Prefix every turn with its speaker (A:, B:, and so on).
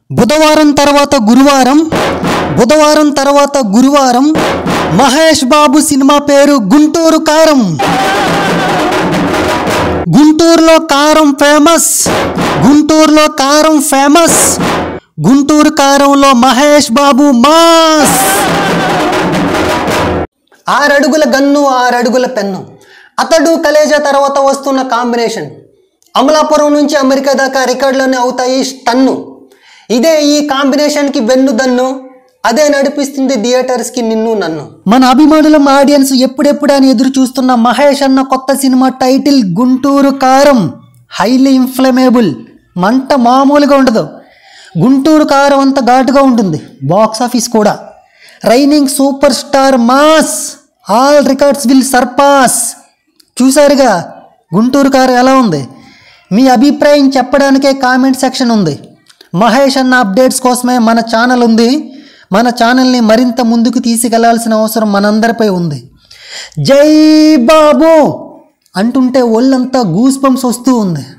A: బుధవారం తర్వాత గురువారం బుధవారం తర్వాత గురువారం మహేష్ బాబు సినిమా పేరు గుంటూరు కారం గుంటూరులో కారం ఫేమస్ గుంటూరులో కారం ఫేమస్ గుంటూరు కారంలో మహేష్ బాబు మాస్ ఆరడుగుల గన్ను ఆరడుగుల పెన్ను అతడు కలేజా తర్వాత వస్తున్న కాంబినేషన్ అమలాపురం నుంచి అమెరికా దాకా రికార్డులోనే అవుతాయి స్టన్ను ఇదే ఈ కాంబినేషన్కి వెన్ను దన్ను అదే నడిపిస్తుంది థియేటర్స్కి నిన్ను నన్ను మన అభిమానులం ఆడియన్స్ ఎప్పుడెప్పుడు అని ఎదురు చూస్తున్న మహేష్ అన్న కొత్త సినిమా టైటిల్ గుంటూరు కారం హైలీ ఇన్ఫ్లమేబుల్ మంట మామూలుగా ఉండదు గుంటూరు కారం అంత ఘాటుగా ఉంటుంది బాక్స్ ఆఫీస్ కూడా reigning super star mass all records will surpass చూసారుగా గుంటూరు కారు ఎలా ఉంది మీ అభిప్రాయం చెప్పడానికే కామెంట్ సెక్షన్ ఉంది మహేష్ అన్న అప్డేట్స్ కోసమే మన ఛానల్ ఉంది మన ఛానల్ని మరింత ముందుకు తీసుకెళ్లాల్సిన అవసరం మనందరిపై ఉంది జై బాబు అంటుంటే ఒళ్ళంతా గూస్ బంప్స్ వస్తూ ఉంది